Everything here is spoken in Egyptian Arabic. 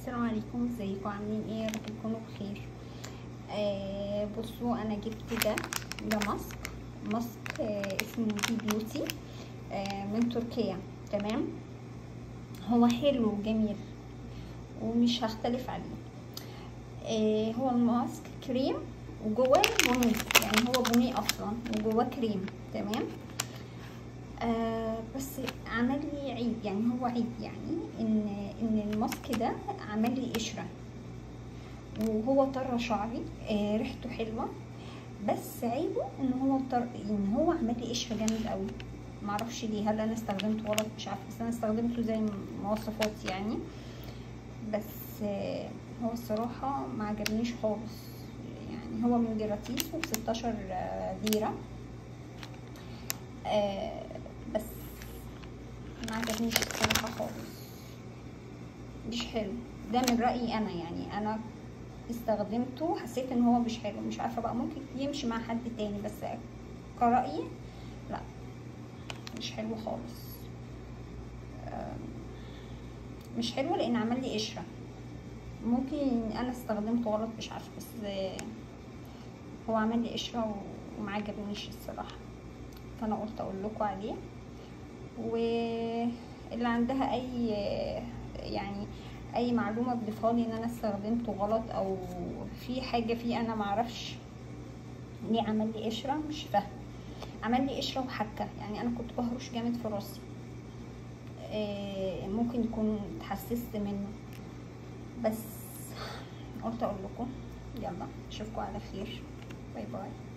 السلام عليكم ازيكم عاملين ايه يا رب تكونوا بخير آه بصوا انا جبت ده ده ماسك ماسك آه اسمه بي بيوتي آه من تركيا تمام هو حلو وجميل ومش هختلف عليه آه هو الماسك كريم وجواه بني يعني هو بني اصلا وجواه كريم تمام آه بس عمل لي عيب يعني هو عيب يعني ان ان الماسك ده عمل لي قشره وهو طر شعري آه ريحته حلوه بس عيبه ان هو طر ان هو عمل لي قشره جامد قوي معرفش ليه هل انا استخدمته غلط مش عارفه بس انا استخدمته زي مواصفات يعني بس آه هو الصراحه ما عجبنيش خالص يعني هو من جراتيس وب 16 ليره آه بس ما عجبنيش الصراحه خالص مش حلو ده من رايي انا يعني انا استخدمته حسيت ان هو مش حلو مش عارفه بقى ممكن يمشي مع حد تاني بس كرأيي لا مش حلو خالص مش حلو لان عمل لي قشره ممكن انا استخدمته غلط مش عارفه بس هو عمل لي قشره وما عجبنيش الصراحه فانا قلت اقول لكم عليه واللي عندها اي يعني اي معلومه تضيفها لي ان انا استخدمته غلط او في حاجه فيه انا معرفش ليه عمل لي قشره مش فاهمه عمل لي قشره وحكه يعني انا كنت بهرش جامد في راسي ممكن يكون اتحسست منه بس قلت اقول لكم يلا اشوفكم على خير باي باي